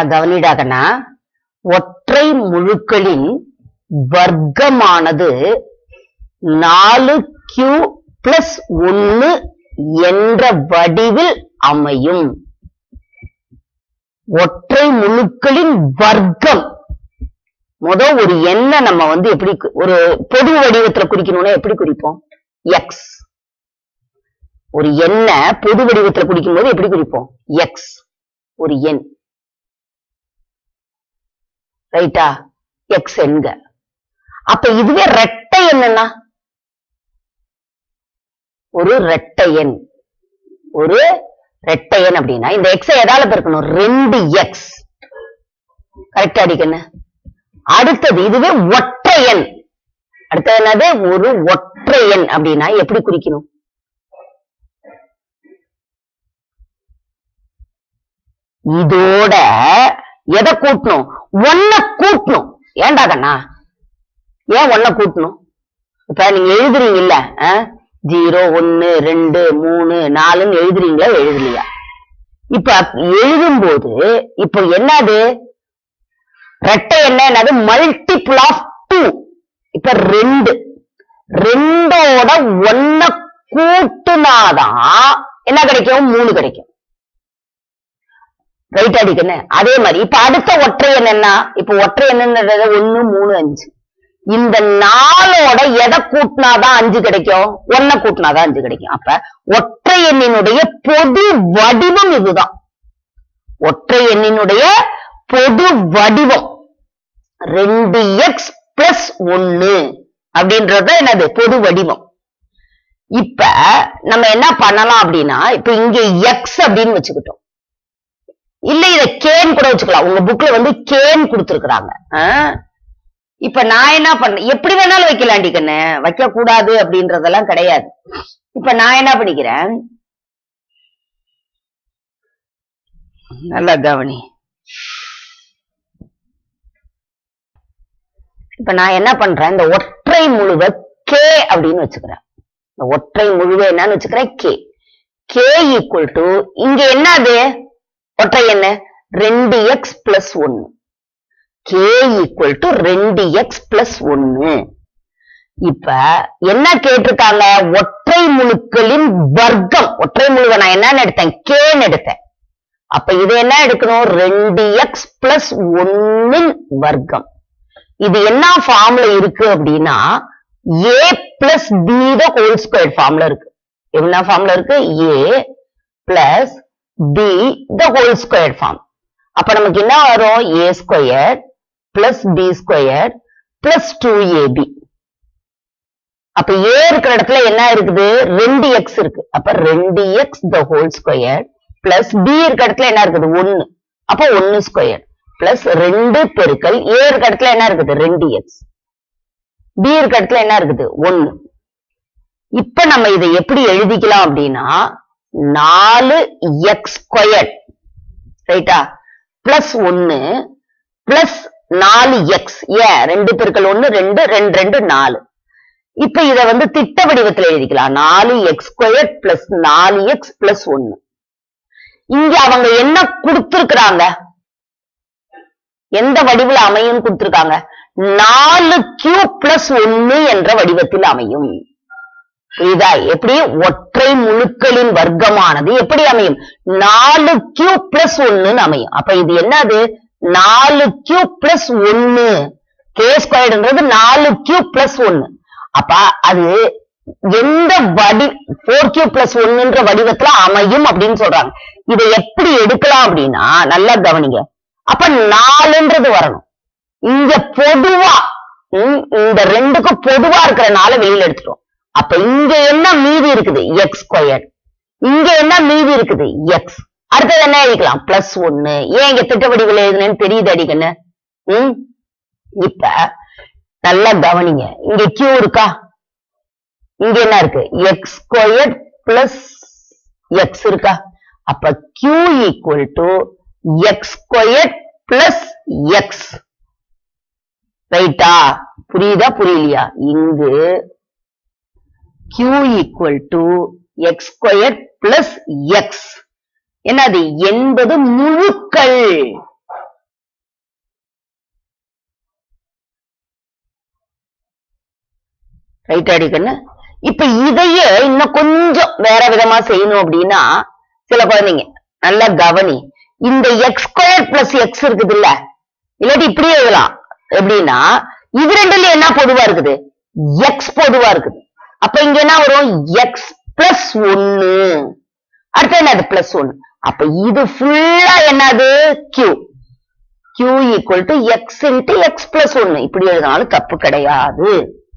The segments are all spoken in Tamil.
கவனிடாகனா ஒற்றை முழுக்களின் வர்க்கமானது நாலு கியூ பிளஸ் ஒன்னு என்ற வடிவில் அமையும் ஒற்றை முழுக்களின் வர்க்கம் முத ஒரு எண்ணை நம்ம வந்து எப்படி கு- ஒரு பொது வடிவத்துல குறிக்கணும்னா எப்படி குறிப்போம் எக்ஸ் ஒரு எண்ணை பொது வடிவத்துல குறிக்கும் போது எப்படி குறிப்போம் எக்ஸ் ஒரு எண் ரைட்டா எக்ஸ் எண்க அப்ப இதுவே ரெட்டை என்னன்னா ஒரு ரெட்டை எண் ஒரு ரெட்டை எண் அப்படின்னா இந்த எக்ஸை எதால பெருக்கணும் ரெண்டு எக்ஸ் கரெக்டா அடிக்கணும் அடுத்தது இதுவே ஒற்றை எண் அடுத்தது என்னது ஒரு ஒற்றை எண் அப்படின்னா எப்படி குறிக்கணும் இதோட எதை கூட்டணும் ஒன்ன கூட்டணும் ஏன்டா கண்ணா ஏன் ஒன்ன கூட்டணும் இப்ப நீங்க எழுதுறீங்கல்ல ஜீரோ ஒன்னு ரெண்டு மூணு நாலுன்னு எழுதுறீங்களா எழுதலையா இப்ப எழுதும்போது இப்போ என்னது ரெட்டை என்ன என்னது மல்டிபிள் ஆஃப் டூ இப்ப ரெண்டு ரெண்டோட ஒன்ன கூட்டுனாதான் என்ன கிடைக்கும் மூணு கிடைக்கும் ரைட் அடிக்கணும் அதே மாதிரி இப்ப அடுத்த ஒற்றை எண் என்ன இப்ப ஒற்றை என்னன்றது ஒண்ணு மூணு அஞ்சு இந்த நாலோட எதை கூட்டினாதான் அஞ்சு கிடைக்கும் ஒன்ன கூட்டினாதான் அஞ்சு கிடைக்கும் அப்ப ஒற்றை எண்ணினுடைய பொது வடிவம் இதுதான் ஒற்றை எண்ணினுடைய பொது வடிவம் ரெண்டு எக்ஸ் பிளஸ் ஒன்னு அப்படின்றது என்னது பொது வடிவம் இப்ப நம்ம என்ன பண்ணலாம் அப்படின்னா இப்ப இங்க எக்ஸ் அப்படின்னு வச்சுக்கிட்டோம் இல்ல இத கேன் கூட வச்சுக்கலாம் உங்க புக்ல வந்து கேன் கொடுத்துருக்காங்க இப்ப நான் என்ன பண்ண எப்படி வேணாலும் வைக்கலாண்டி கண்ணு வைக்க கூடாது அப்படின்றதெல்லாம் கிடையாது இப்ப நான் என்ன பண்ணிக்கிறேன் நல்லா கவனி இப்ப நான் என்ன பண்றேன் இந்த ஒற்றை முழுவ கே அப்படின்னு வச்சுக்கிறேன் இந்த ஒற்றை முழுவ என்னன்னு வச்சுக்கிறேன் கே கே ஈக்குவல் டு இங்க என்னது ஒற்றை என்ன ரெண்டு எக்ஸ் பிளஸ் ஒன்னு கே ஈக்குவல் டு ரெண்டு எக்ஸ் பிளஸ் ஒன்னு இப்ப என்ன கேட்டிருக்காங்க ஒற்றை முழுக்களின் வர்க்கம் ஒற்றை முழுவை நான் என்னன்னு எடுத்தேன் கேன்னு எடுத்தேன் அப்ப இது என்ன எடுக்கணும் ரெண்டு எக்ஸ் பிளஸ் ஒன்னின் வர்க்கம் இது என்ன ஃபார்ம்ல இருக்கு அப்படின்னா a plus b the whole square ஃபார்ம்ல இருக்கு என்ன ஃபார்ம்ல இருக்கு a plus b the whole square form அப்ப நமக்கு என்ன வரும் a square plus b square plus two a b அப்ப ஏ இருக்கிற இடத்துல என்ன இருக்குது ரெண்டு எக்ஸ் இருக்கு அப்ப ரெண்டு x the whole square plus b இருக்கிற இடத்துல என்ன இருக்குது ஒன்னு அப்ப ஒன்னு ஸ்கொயர் பிளஸ் ரெண்டு பெருக்கல் ஏ இருக்க இடத்துல என்ன இருக்குது ரெண்டு எக்ஸ் பி இருக்க இடத்துல என்ன இருக்குது ஒன்னு இப்ப நம்ம இதை எப்படி எழுதிக்கலாம் அப்படின்னா நாலு எக்ஸ் ஸ்கொயர் ரைட்டா பிளஸ் ஒன்னு பிளஸ் நாலு எக்ஸ் ஏன் ரெண்டு பெருக்கல் ஒன்னு ரெண்டு ரெண்டு ரெண்டு நாலு இப்ப இத வந்து திட்ட வடிவத்துல எழுதிக்கலாம் நாலு எக்ஸ் ஸ்கொயர் பிளஸ் நாலு எக்ஸ் பிளஸ் ஒன்னு இங்க அவங்க என்ன கொடுத்திருக்கிறாங்க எந்த வடிவில் அமையும் கொடுத்திருக்காங்க நாலு கியூ பிளஸ் ஒன்னு என்ற வடிவத்தில் அமையும் புரியுதா எப்படி ஒற்றை முழுக்களின் வர்க்கமானது எப்படி அமையும் நாலு கியூ பிளஸ் ஒன்னு அமையும் அப்ப இது என்னது நாலு கியூ பிளஸ் ஒன்னு கே ஸ்கொயர்ன்றது நாலு கியூ பிளஸ் ஒன்னு அப்ப அது எந்த வடி போர் கியூ பிளஸ் ஒன்னுன்ற வடிவத்துல அமையும் அப்படின்னு சொல்றாங்க இதை எப்படி எடுக்கலாம் அப்படின்னா நல்லா கவனிங்க அப்ப நாலுன்றது வரணும் இங்க பொதுவா ம், இந்த ரெண்டுக்கும் பொதுவா இருக்கிறனால வெளியில எடுத்துட்டோம் அப்ப இங்க என்ன மீதி இருக்குது எக்ஸ் ஸ்கொயர் இங்க என்ன மீதி இருக்குது எக்ஸ் அடுத்தது என்ன எழுதிக்கலாம் பிளஸ் ஒன்னு ஏன் இங்க திட்ட வடிவில் எழுதுனேன்னு தெரியுது அடிக்கன்னு ம் இப்ப நல்லா கவனிங்க இங்க கியூ இருக்கா இங்க என்ன இருக்கு எக்ஸ் ஸ்கொயர் பிளஸ் எக்ஸ் இருக்கா அப்ப q equal to x square plus x ரைட்டா புரியுதா புரியலையா இங்கு q equal to x square plus x என்னது என்பது முழுக்கள் ரைட் அடிக்கன்னு இப்ப இதையே இன்னும் கொஞ்சம் வேற விதமா செய்யணும் அப்படின்னா சில குழந்தைங்க நல்லா கவனி இந்த எக்ஸ் ஸ்கொயர் பிளஸ் எக்ஸ் இருக்குது இல்ல இல்லாட்டி இப்படியே எழுதலாம் எப்படின்னா இது ரெண்டுல என்ன பொதுவா இருக்குது எக்ஸ் பொதுவா இருக்குது அப்ப இங்க என்ன வரும் எக்ஸ் பிளஸ் ஒன்னு அடுத்து என்னது பிளஸ் ஒன்னு அப்ப இது ஃபுல்லா என்னது q q equal to x into x plus ஒன்னு இப்படி எழுதினாலும் தப்பு கிடையாது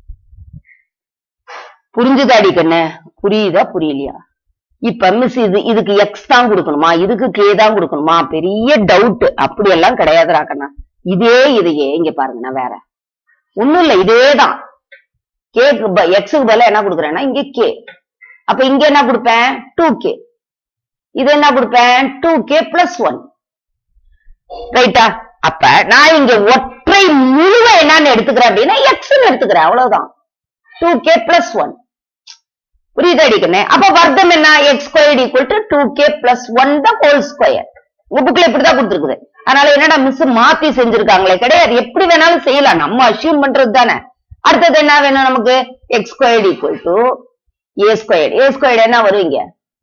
புரிஞ்சுதாடி கண்ணு புரியுதா புரியலையா இப்ப மிஸ் இது இதுக்கு எக்ஸ் தான் கொடுக்கணுமா இதுக்கு கே தான் கொடுக்கணுமா பெரிய டவுட் அப்படி எல்லாம் கிடையாதுடா கண்ணா இதே இதையே இங்க பாருங்க நான் வேற ஒண்ணும் இல்ல இதேதான் கேக்கு எக்ஸுக்கு பதிலா என்ன கொடுக்குறேன்னா இங்க கே அப்ப இங்க என்ன கொடுப்பேன் டூ கே இது என்ன கொடுப்பேன் டூ கே பிளஸ் ஒன் ரைட்டா அப்ப நான் இங்க ஒற்றை முழுவ என்னன்னு எடுத்துக்கிறேன் அப்படின்னா எக்ஸ் எடுத்துக்கிறேன் அவ்வளவுதான் டூ கே பிளஸ் ஒன் புரியுது அடிக்கணே அப்ப வர்க்கம் என்ன x square equal to two k plus one the whole square உங்க புக்ல இப்படிதான் கொடுத்துருக்குது அதனால என்னடா மிஸ் மாத்தி செஞ்சிருக்காங்களே கிடையாது எப்படி வேணாலும் செய்யலாம் நம்ம அசியூம் பண்றது தானே அடுத்தது என்ன வேணும் நமக்கு x square equal to a square a square என்ன வரும் இங்க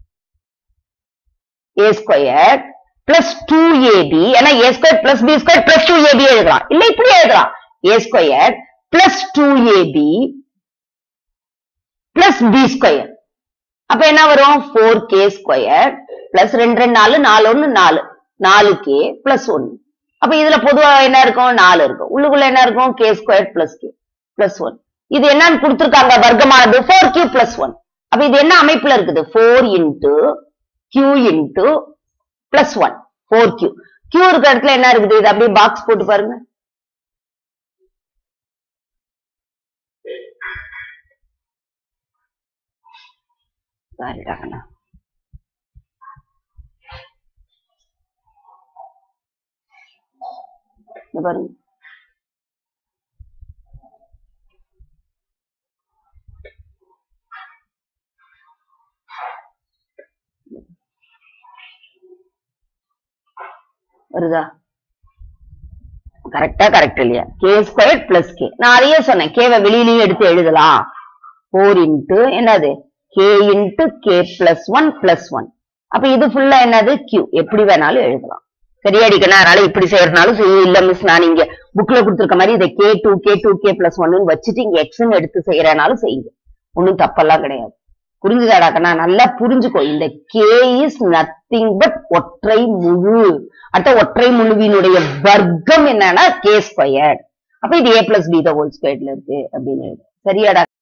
a square plus two a b ஏன்னா a square plus b square plus two a b எழுதலாம் இல்ல இப்படி எழுதலாம் a square plus two a b plus b square அப்ப என்ன வரும் ஃபோர் கே ஸ்கொயர் பிளஸ் ரெண்டு ரெண்டு நாலு நாலு ஒன்னு நாலு நாலு கே பிளஸ் ஒன்னு அப்ப இதுல பொதுவா என்ன இருக்கும் நாலு இருக்கும் உள்ளுக்குள்ள என்ன இருக்கும் k square plus k plus one இது என்னன்னு கொடுத்துருக்காங்க வர்க்கமானது ஃபோர் கியூ பிளஸ் ஒன் அப்ப இது என்ன அமைப்புல இருக்குது four into q into plus one four q q இருக்க இடத்துல என்ன இருக்குது இது அப்படியே பாக்ஸ் போட்டு பாருங்க சாரிடாங்கண்ணா இங்க பாருங்க வருதா கரெக்டா கரெக்ட் இல்லையா கே ஸ்கொயர் பிளஸ் கே நான் அதையே சொன்னேன் கேவை வெளியிலயும் எடுத்து எழுதலாம் ஃபோர் இன்ட்டு என்னது k into k plus one plus one அப்ப இது ஃபுல்லா என்னது கியூ எப்படி வேணாலும் எழுதலாம் சரியா அடிக்கணும் அதனால இப்படி செய்யறதுனாலும் செய்ய இல்ல மிஸ் நான் இங்க புக்ல கொடுத்துருக்க மாதிரி இதை k two k two k plus ஒன்னு வச்சுட்டு இங்க எக்ஸ்ன்னு எடுத்து செய்யறனாலும் செய்யுங்க ஒன்னும் தப்பெல்லாம் கிடையாது புரிஞ்சுதாடா கண்ணா நல்லா புரிஞ்சுக்கோ இந்த கே இஸ் நத்திங் பட் ஒற்றை முழு அடுத்த ஒற்றை முழுவினுடைய வர்க்கம் என்னன்னா கே ஸ்கொயர் அப்ப இது a plus b the whole ஸ்கொயர்ல இருக்கு அப்படின்னு சரியாடா